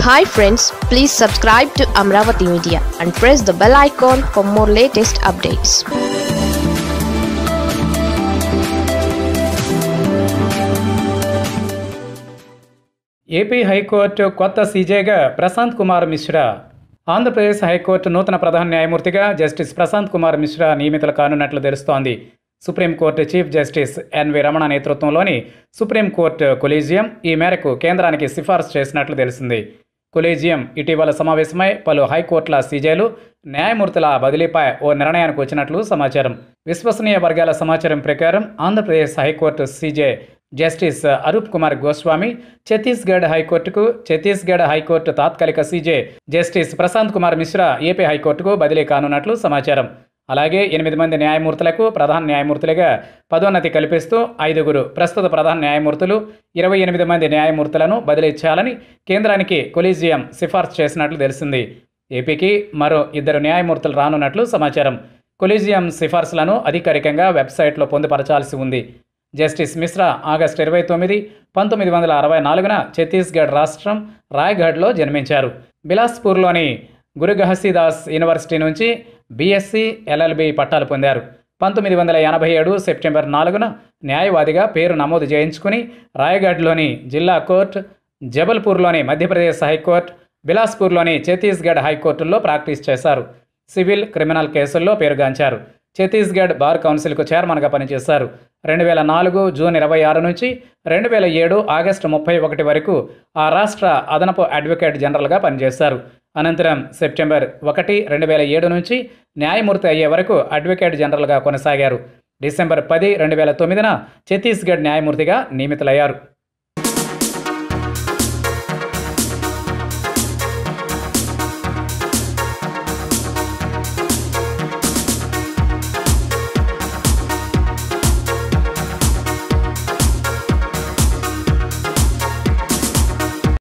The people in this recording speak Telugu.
hi friends please subscribe to Amaravati media and press the bell icon for more latest updates AP high court కొత్త సీజేగా ప్రశాంత్ కుమార్ మిశ్రా ఆంధ్రప్రదేశ్ హైకోర్టు నూతన ప్రధాన న్యాయమూర్తిగా జస్టిస్ ప్రశాంత్ కుమార్ మిశ్రా నియమితులు కానున్నట్లు తెలుస్తోంది supreme court chief justice NV Ramana నేతృత్వంలోని సుప్రీంకోర్టు కొలీజియం ఈ మేరకు కేంద్రానికి సిఫార్సు చేసినట్లు తెలిసింది కొలీజియం ఇటీవల సమావేశమై పలు హైకోర్టుల సీజేలు న్యాయమూర్తుల బదిలీపై ఓ నిర్ణయానికి వచ్చినట్లు సమాచారం విశ్వసనీయ వర్గాల సమాచారం ప్రకారం Andhra Pradesh high court CJ justice Arup Kumar Goswami Chhattisgarh హైకోర్టుకు ఛత్తీస్గఢ్ హైకోర్టు తాత్కాలిక CJ justice Prashant Kumar Mishra AP హైకోర్టుకు బదిలీ కానున్నట్లు సమాచారం అలాగే ఎనిమిది మంది న్యాయమూర్తులకు ప్రధాన న్యాయమూర్తులుగా పదోన్నతి కల్పిస్తూ ఐదుగురు ప్రస్తుత ప్రధాన న్యాయమూర్తులు ఇరవై ఎనిమిది మంది న్యాయమూర్తులను బదిలీ చేయాలని కేంద్రానికి కొలీజియం సిఫార్సు చేసినట్లు తెలిసింది ఏపీకి మరో ఇద్దరు న్యాయమూర్తులు రానున్నట్లు సమాచారం కొలీజియం సిఫార్సులను అధికారికంగా వెబ్సైట్లో పొందుపరచాల్సి ఉంది జస్టిస్ మిశ్రా ఆగస్టు ఇరవై తొమ్మిది పంతొమ్మిది వందల అరవై నాలుగున ఛత్తీస్గఢ్ రాష్ట్రం రాయ్గఢ్లో జన్మించారు బిలాస్పూర్లోని గురు ఘసీదాస్ యూనివర్సిటీ నుంచి బీఎస్సీ ఎల్ఎల్బి పట్టాలు పొందారు పంతొమ్మిది వందల ఎనభై ఏడు సెప్టెంబర్ నాలుగున న్యాయవాదిగా పేరు నమోదు చేయించుకుని రాయగఢ్లోని జిల్లా కోర్టు జబల్పూర్లోని మధ్యప్రదేశ్ హైకోర్టు బిలాస్పూర్లోని ఛత్తీస్గఢ్ హైకోర్టుల్లో ప్రాక్టీస్ చేశారు సివిల్ క్రిమినల్ కేసుల్లో పేరుగాంచారు ఛత్తీస్గఢ్ బార్ కౌన్సిల్కు చైర్మన్గా పనిచేశారు రెండు వేల నాలుగు జూన్ ఇరవై ఆరు నుంచి రెండు వేల ఏడు ఆగస్టు ముప్పై ఒకటి వరకు ఆ రాష్ట్ర అదనపు అడ్వకేట్ జనరల్గా పనిచేశారు అనంతరం సెప్టెంబర్ ఒకటి రెండు వేల ఏడు నుంచి న్యాయమూర్తి అయ్యే వరకు అడ్వకేట్ జనరల్గా కొనసాగారు డిసెంబర్ పది రెండు వేల తొమ్మిదిన ఛత్తీస్గఢ్ న్యాయమూర్తిగా నియమితులయ్యారు